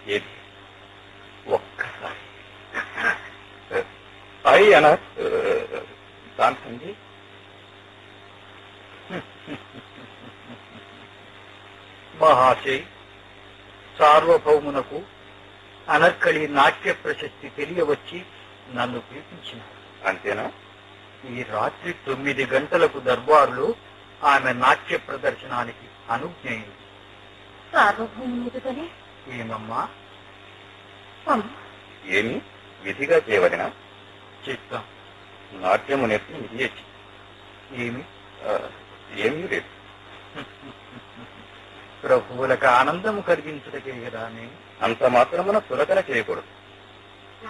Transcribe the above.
ఏది ఒక్కసారి ఐ అనాథ్ శాంతండి మహాశయ్ సార్వభౌమునకు అనర్కళి నాట్య ప్రశస్తి తెలియవచ్చి నన్ను పిలిపించినారు అంతేనా ఈ రాత్రి తొమ్మిది గంటలకు దర్బారులో ఆమె నాట్య ప్రదర్శనానికి అనుజ్ఞయింది సార్వభౌముని ఎదుటనే ఏమమ్మా అమ్మ ఏమి విధిగా చేయవలన చిత్తం నాట్యము నేర్పి ఇయ్యచ్చు ఏమి ఏమీ లేదు ప్రభువులకు ఆనందం కలిగించటకే కదా నేను అంత మాత్రమున సులకన చేయకూడదు